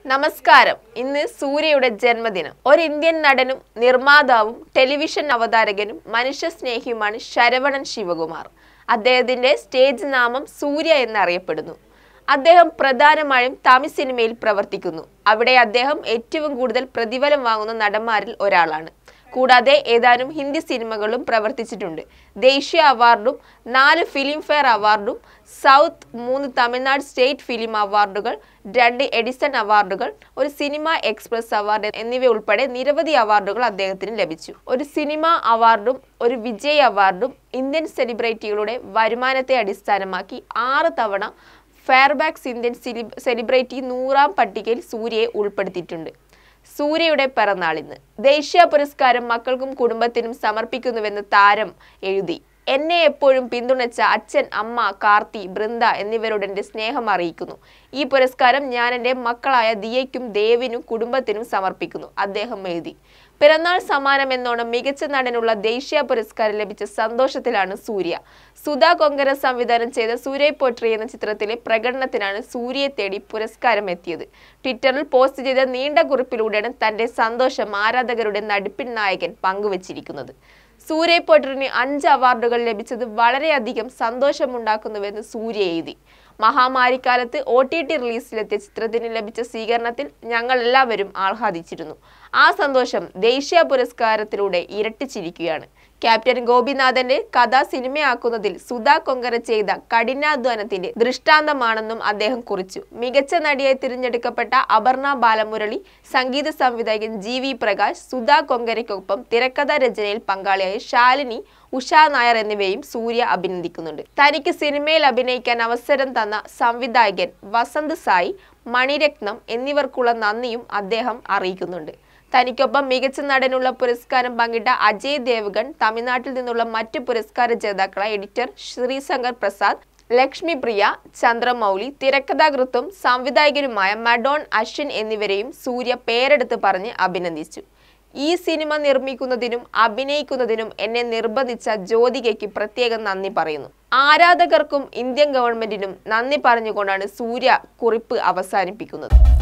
നമസ്കാരം ഇന്ന് സൂര്യയുടെ ജന്മദിനം ഒരു ഇന്ത്യൻ നടനും നിർമ്മാതാവും ടെലിവിഷൻ അവതാരകനും മനുഷ്യസ്നേഹിയുമാണ് ശരവണൻ ശിവകുമാർ അദ്ദേഹത്തിന്റെ സ്റ്റേജ് നാമം സൂര്യ എന്നറിയപ്പെടുന്നു അദ്ദേഹം പ്രധാനമായും തമിഴ് സിനിമയിൽ പ്രവർത്തിക്കുന്നു അവിടെ അദ്ദേഹം ഏറ്റവും കൂടുതൽ പ്രതിഫലം വാങ്ങുന്ന നടന്മാരിൽ ഒരാളാണ് കൂടാതെ ഏതാനും ഹിന്ദി സിനിമകളും പ്രവർത്തിച്ചിട്ടുണ്ട് ദേശീയ അവാർഡും നാല് ഫിലിം ഫെയർ അവാർഡും സൗത്ത് മൂന്ന് തമിഴ്നാട് സ്റ്റേറ്റ് ഫിലിം അവാർഡുകൾ രണ്ട് എഡിസൺ അവാർഡുകൾ ഒരു സിനിമ എക്സ്പ്രസ് അവാർഡ് എന്നിവ ഉൾപ്പെടെ നിരവധി അവാർഡുകൾ അദ്ദേഹത്തിന് ലഭിച്ചു ഒരു സിനിമ അവാർഡും ഒരു വിജയ് അവാർഡും ഇന്ത്യൻ സെലിബ്രിറ്റികളുടെ വരുമാനത്തെ അടിസ്ഥാനമാക്കി ആറ് തവണ ഫെയർബാക്സ് ഇന്ത്യൻ സെലി- സെലിബ്രിറ്റി നൂറാം പട്ടികയിൽ സൂര്യയെ ഉൾപ്പെടുത്തിയിട്ടുണ്ട് സൂര്യയുടെ പിറന്നാൾ ഇന്ന് ദേശീയ പുരസ്കാരം മക്കൾക്കും കുടുംബത്തിനും സമർപ്പിക്കുന്നുവെന്ന് താരം എഴുതി എന്നെ എപ്പോഴും പിന്തുണച്ച അച്ഛൻ അമ്മ കാർത്തി ബൃന്ദ എന്നിവരോട് എൻ്റെ സ്നേഹം അറിയിക്കുന്നു ഈ പുരസ്കാരം ഞാൻ എൻ്റെ മക്കളായ ദിയയ്ക്കും ദേവിനും കുടുംബത്തിനും സമർപ്പിക്കുന്നു അദ്ദേഹം എഴുതി പിറന്നാൾ സമ്മാനം എന്നോണം മികച്ച നടനുള്ള ദേശീയ പുരസ്കാരം ലഭിച്ച സന്തോഷത്തിലാണ് സൂര്യ സുധാ കൊങ്കര സംവിധാനം ചെയ്ത സൂര്യ പോട്രി എന്ന ചിത്രത്തിലെ പ്രകടനത്തിനാണ് സൂര്യയെ തേടി പുരസ്കാരം എത്തിയത് ട്വിറ്ററിൽ പോസ്റ്റ് ചെയ്ത നീണ്ട കുറിപ്പിലൂടെയാണ് തന്റെ സന്തോഷം ആരാധകരുടെ നടിപ്പിൻ നായകൻ പങ്കുവച്ചിരിക്കുന്നത് സൂര്യ പോട്ടറിന് അഞ്ച് അവാർഡുകൾ ലഭിച്ചത് വളരെയധികം സന്തോഷമുണ്ടാക്കുന്നുവെന്ന് സൂര്യ എഴുതി മഹാമാരിക്കാലത്ത് ഒ ടി ടി റിലീസിലെത്തിയ ചിത്രത്തിന് ലഭിച്ച സ്വീകരണത്തിൽ ഞങ്ങൾ എല്ലാവരും ആഹ്ലാദിച്ചിരുന്നു ആ സന്തോഷം ദേശീയ പുരസ്കാരത്തിലൂടെ ഇരട്ടിച്ചിരിക്കുകയാണ് ക്യാപ്റ്റൻ ഗോപിനാഥന്റെ കഥ സിനിമയാക്കുന്നതിൽ സുധാ കൊങ്കര ചെയ്ത കഠിനാധ്വാനത്തിന്റെ ദൃഷ്ടാന്തമാണെന്നും അദ്ദേഹം കുറിച്ചു മികച്ച നടിയായി തിരഞ്ഞെടുക്കപ്പെട്ട അപർണ ബാലമുരളി സംഗീത സംവിധായകൻ ജി വി പ്രകാശ് സുധാ കൊങ്കരയ്ക്കൊപ്പം തിരക്കഥാ രചനയിൽ പങ്കാളിയായ ശാലിനി ഉഷ നായർ എന്നിവയും സൂര്യ അഭിനന്ദിക്കുന്നുണ്ട് തനിക്ക് സിനിമയിൽ അഭിനയിക്കാൻ അവസരം തന്ന സംവിധായകൻ വസന്ത് സായി മണിരത്നം എന്നിവർക്കുള്ള നന്ദിയും അദ്ദേഹം അറിയിക്കുന്നുണ്ട് തനിക്കൊപ്പം മികച്ച നടനുള്ള പുരസ്കാരം പങ്കിട്ട അജയ് ദേവഗൺ തമിഴ്നാട്ടിൽ നിന്നുള്ള മറ്റു പുരസ്കാര ജേതാക്കളായ എഡിറ്റർ ശ്രീശങ്കർ പ്രസാദ് ലക്ഷ്മി പ്രിയ ചന്ദ്രമൗലി തിരക്കഥാകൃത്തും സംവിധായകനുമായ മഡോൺ അശ്വിൻ എന്നിവരെയും സൂര്യ പേരെടുത്ത് പറഞ്ഞ് അഭിനന്ദിച്ചു ഈ സിനിമ നിർമ്മിക്കുന്നതിനും അഭിനയിക്കുന്നതിനും എന്നെ നിർബന്ധിച്ച ജ്യോതികയ്ക്ക് പ്രത്യേകം നന്ദി പറയുന്നു ആരാധകർക്കും ഇന്ത്യൻ ഗവൺമെന്റിനും നന്ദി പറഞ്ഞുകൊണ്ടാണ് സൂര്യ കുറിപ്പ് അവസാനിപ്പിക്കുന്നത്